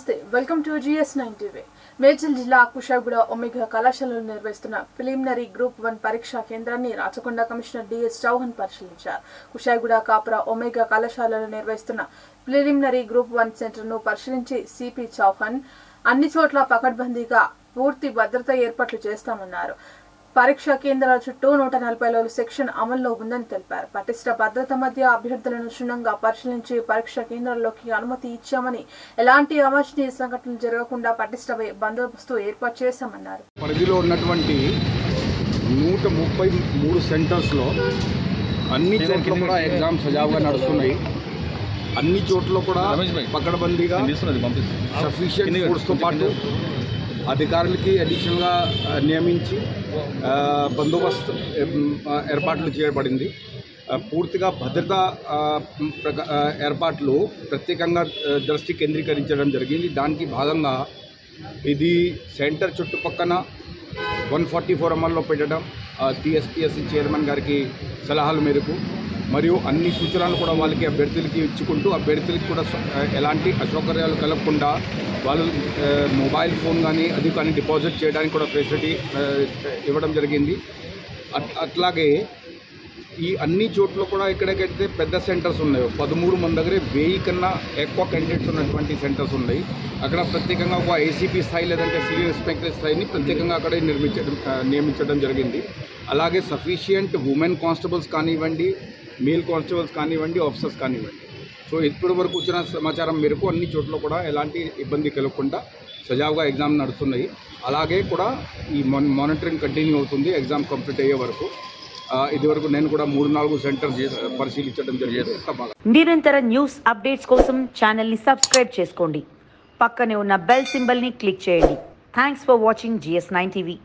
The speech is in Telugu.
నమస్తే welcome to GS nine TV Medchal జిల్లా కుషాగూడ ఒమేగా కళాశాలలో నిర్వహిస్తున్న ప్రిలిమినరీ గ్రూప్ వన్ పరీక్షా కేంద్రాన్ని రాచకొండ కమిషనర్ డిఎస్ చౌహాన్ పరిశీలించారు కుషాగూడ కాపురా ఒమేగా కళాశాలలో నిర్వహిస్తున్న ప్రిలిమినరీ గ్రూప్ వన్ సెంటర్ను పరిశీలించి సిపి చౌహాన్ అన్ని చోట్ల పకడ్బందీగా పూర్తి భద్రత ఏర్పాట్లు చేస్తామన్నారు పరీక్షా కేంద్రాల చుట్టూ నూట నలభై రోజుల సెక్షన్ అమల్లో ఉందని తెలిపారు పటిష్ట భద్రత మధ్య అభ్యర్థులను క్షుణ్ణంగా పరిశీలించి పరీక్షా కేంద్రాల్లోకి అనుమతి ఇచ్చామని ఎలాంటి అవాంఛనీయ సంఘటనలు జరగకుండా పటిష్ట బందోబస్తు ఏర్పాటు చేశామన్నారు పరిధిలో ఉన్నటువంటి నూట ముప్పై మూడు సెంటర్స్లో అన్ని చోట్ల కూడా ఎగ్జామ్ సజావుగా నడుస్తున్నాయి అన్ని చోట్ల కూడా పకడ్బందీగా సఫిషియంట్ ఫోర్స్తో పాటు అధికారులకి అడిషనల్గా ఆ, నియమించి ఆ, బందోబస్తు ఎం, ఆ, ఏర్పాట్లు చేయబడింది ఆ, పూర్తిగా భద్రతా ఆ, ప్రక- ఆ, ఏర్పాట్లు ప్రత్యేకంగా ఆ, దృష్టి కేంద్రీకరించడం జరిగింది దానికి భాగంగా ఇది సెంటర్ చుట్టుపక్కన వన్ ఫార్టీ ఫోర్ అమల్లో పెట్టడం టీఎస్పీఎస్సీ చైర్మన్ గారికి సలహాల మేరకు మరియు అన్ని సూచనలు కూడా వాళ్ళకి అభ్యర్థులకి ఇచ్చుకుంటూ అభ్యర్థులకి కూడా స- ఎలాంటి అసౌకర్యాలు కలగకుండా వాళ్ళు ఆ, మొబైల్ ఫోన్ కానీ అది కానీ డిపాజిట్ చేయడానికి కూడా ఫెసిలిటీ ఆ, ఇవ్వడం జరిగింది అట్- అట్లాగే ఈ అన్ని చోట్ల కూడా ఎక్కడెక్కడైతే పెద్ద సెంటర్స్ ఉన్నాయో పదమూడు మన దగ్గర వెయ్యి కన్నా ఎక్కువ క్యాండిడేట్స్ ఉన్నటువంటి సెంటర్స్ ఉన్నాయి అక్కడ ప్రత్యేకంగా ఒక ఏసీపీ స్థాయి లేదంటే సీనియర్ ఇన్స్పెక్టర్ స్థాయిని ప్రత్యేకంగా అక్కడే నిర్మించడం ఆ, నియమించడం జరిగింది అలాగే సఫిషియంట్ ఉమెన్ కానిస్టేబుల్స్ కానివ్వండి మేల్ కానిస్టేబుల్స్ కానివ్వండి ఆఫీసర్స్ కానివ్వండి సో ఇప్పటి వరకు వచ్చిన సమాచారం మేరకు అన్ని చోట్ల కూడా ఎలాంటి ఇబ్బంది కలగకుండా సజావుగా ఎగ్జామ్ నడుస్తున్నాయి అలాగే కూడా ఈ మాన్ మానిటరింగ్ కంటిన్యూ అవుతుంది ఎగ్జామ్ కంప్లీట్ అయ్యే వరకు ఆ, ఇదివరకు నేను కూడా మూడు నాలుగు సెంటర్స్ పరిశీలించడం జరిగింది ఇంకా బాగా నిరంతర న్యూస్ అప్డేట్స్ కోసం ఛానల్ని సబ్స్క్రైబ్ చేసుకోండి పక్కనే ఉన్న బెల్ సింబల్ని క్లిక్ చేయండి thanks for watching GS nine TV